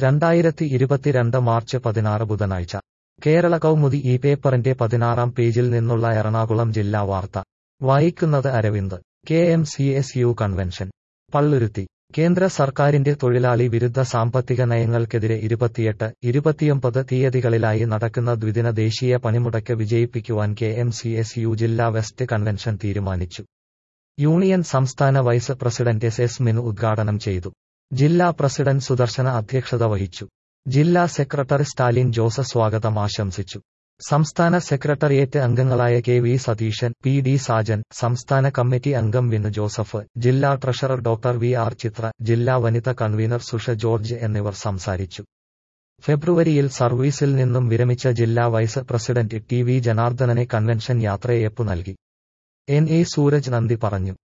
രണ്ടായിരത്തി ഇരുപത്തിരണ്ട് മാർച്ച് പതിനാറ് ബുധനാഴ്ച കേരള കൗമുദി ഈ പേപ്പറിന്റെ പതിനാറാം പേജിൽ നിന്നുള്ള എറണാകുളം ജില്ലാ വാർത്ത വായിക്കുന്നത് Aravind K M C S U convention Palluruthy കേന്ദ്ര സർക്കാരിന്റെ തൊഴിലാളി വിരുദ്ധ സാമ്പത്തിക നയങ്ങൾക്കെതിരെ ഇരുപത്തിയെട്ട് ഇരുപത്തിയൊമ്പത് തീയതികളിലായി നടക്കുന്ന ദ്വിദിന ദേശീയ പണിമുടക്ക് വിജയിപ്പിക്കുവാൻ K M C S U ജില്ലാ വെസ്റ്റ് കൺവെൻഷൻ തീരുമാനിച്ചു യൂണിയൻ സംസ്ഥാന vice president S S Minu ഉദ്ഘാടനം ചെയ്തു ജില്ലാ പ്രസിഡന്റ് സുദർശന അധ്യക്ഷത വഹിച്ചു ജില്ലാ സെക്രട്ടറി സ്റ്റാലിൻ ജോസ് സ്വാഗതം ആശംസിച്ചു സംസ്ഥാന സെക്രട്ടേറിയറ്റ് അംഗങ്ങളായ K V Satheesan P D Sajan സംസ്ഥാന കമ്മിറ്റി അംഗം വിനു ജോസഫ് ജില്ലാ treasurer doctor V R Chitra ജില്ലാ വനിത കൺവീനർ സുഷ ജോർജ് എന്നിവർ സംസാരിച്ചു ഫെബ്രുവരിയിൽ സർവീസിൽ നിന്നും വിരമിച്ച ജില്ലാ വൈസ് പ്രസിഡന്റ് ടി വി ജനാർദ്ദനനെ കൺവെൻഷൻ യാത്രയയപ്പു നൽകി എൻ എ സൂരജ് നന്ദി പറഞ്ഞു